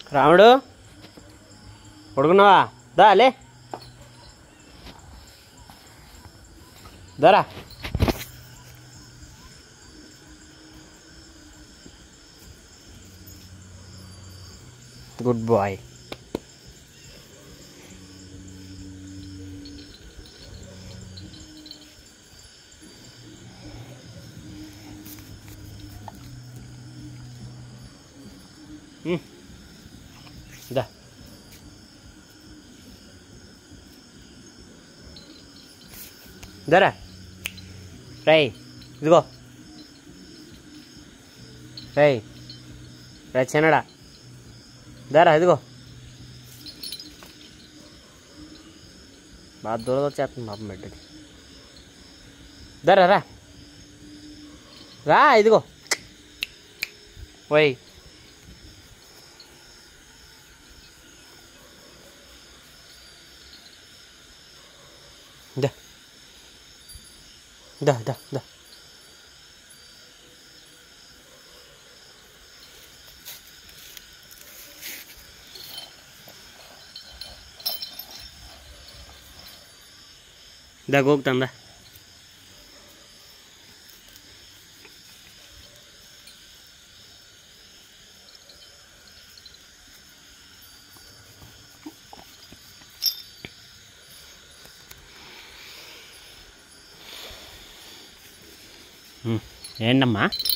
రాముడు పడుకున్నావా దా లే దరా good bye దా దరా రై ఇదిగో రై రా చిన్నడా దారా ఇదిగో బాగా దూరం వచ్చేస్తుంది పాపం బిడ్డకి దరా రా రా ఇదిగో పోయి దా దా దా దా దా ಹೋಗ್ತಂದ ఏంటమ్మా